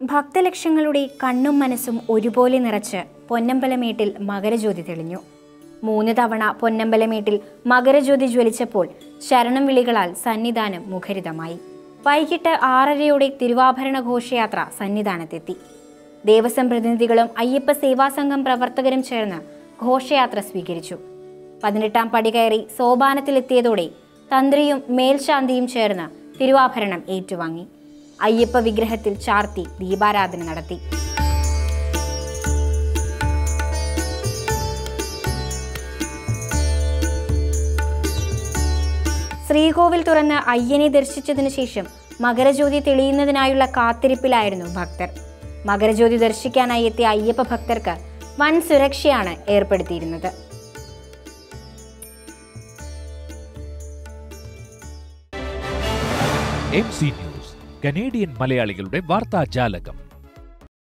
ഭക്തലക്ഷങ്ങളുടെ കണ്ണും മനസ്സും ഒരുപോലെ നിറച്ച് പൊന്നമ്പലമേട്ടിൽ മകരജ്യോതി തെളിഞ്ഞു മൂന്ന് തവണ പൊന്നമ്പലമേട്ടിൽ മകരജ്യോതി ജ്വലിച്ചപ്പോൾ ശരണം വിളികളാൽ സന്നിധാനം മുഖരിതമായി വൈകിട്ട് ആറരയോടെ തിരുവാഭരണ ഘോഷയാത്ര സന്നിധാനത്തെത്തി ദേവസ്വം പ്രതിനിധികളും അയ്യപ്പ സേവാ സംഘം പ്രവർത്തകരും ചേർന്ന് ഘോഷയാത്ര സ്വീകരിച്ചു പതിനെട്ടാം പടി കയറി സോപാനത്തിലെത്തിയതോടെ തന്ത്രിയും മേൽശാന്തിയും ചേർന്ന് തിരുവാഭരണം ഏറ്റുവാങ്ങി അയ്യപ്പ വിഗ്രഹത്തിൽ ചാർത്തി ദീപാരാധന നടത്തി ശ്രീകോവിൽ തുറന്ന് അയ്യനെ ദർശിച്ചതിനു ശേഷം മകരജ്യോതി തെളിയുന്നതിനായുള്ള കാത്തിരിപ്പിലായിരുന്നു ഭക്തർ മകരജ്യോതി ദർശിക്കാനായി എത്തിയ അയ്യപ്പ ഭക്തർക്ക് വൻ സുരക്ഷയാണ് ഏർപ്പെടുത്തിയിരുന്നത് എം സി ന്യൂസ് കനേഡിയൻ മലയാളികളുടെ വാർത്താജാലകം